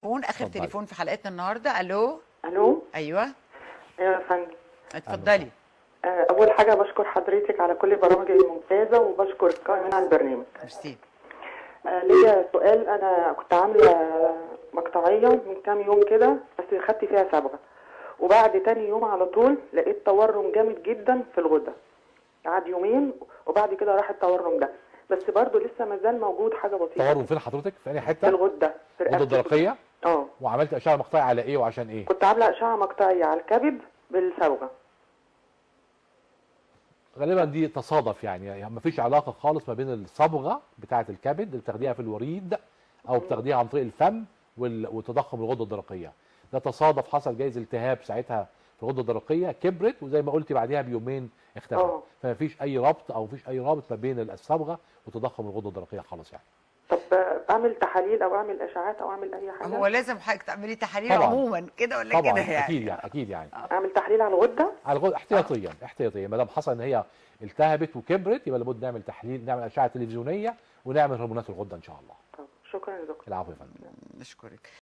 تليفون اخر اتفضلي. تليفون في حلقتنا النهارده الو الو ايوه ايوه يا فندم اتفضلي آه، اول حاجه بشكر حضرتك على كل برامجك الممتازه وبشكر القائمين على البرنامج ميرسي آه، ليا سؤال انا كنت عامله مقطعيه من كام يوم كده بس خدت فيها صبغه وبعد تاني يوم على طول لقيت تورم جامد جدا في الغده قعد يومين وبعد كده راح التورم ده بس برضو لسه مازال موجود حاجه بسيطه تورم فين حضرتك في اي في حته الغده في غده رقبتي. درقيه اه وعملت اشعه مقطعيه على ايه وعشان ايه كنت عامله اشعه مقطعيه على الكبد بالصبغه غالبا دي تصادف يعني, يعني مفيش علاقه خالص ما بين الصبغه بتاعه الكبد اللي بتاخديها في الوريد او بتاخديها عن طريق الفم وال- وتضخم الغده الدرقيه ده تصادف حصل جايز التهاب ساعتها في الغده الدرقيه كبرت وزي ما قلتي بعدها بيومين اختفت اه. فمفيش اي ربط او مفيش اي رابط ما بين الصبغه وتضخم الغده الدرقيه خالص يعني طب آه، اعمل تحاليل او اعمل اشعات او اعمل اي حاجه هو لازم حضرتك تعملي تحاليل طبعاً. عموما كده ولا طبعا كده يعني اكيد يعني اكيد يعني اعمل تحليل على الغده على الغد احتياطيا احتياطيا ما دام حصل ان هي التهبت وكبرت يبقى لابد نعمل تحليل نعمل اشعه تلفزيونيه ونعمل هرمونات الغده ان شاء الله طب شكرا يا دكتور العفو يا فندم نشكرك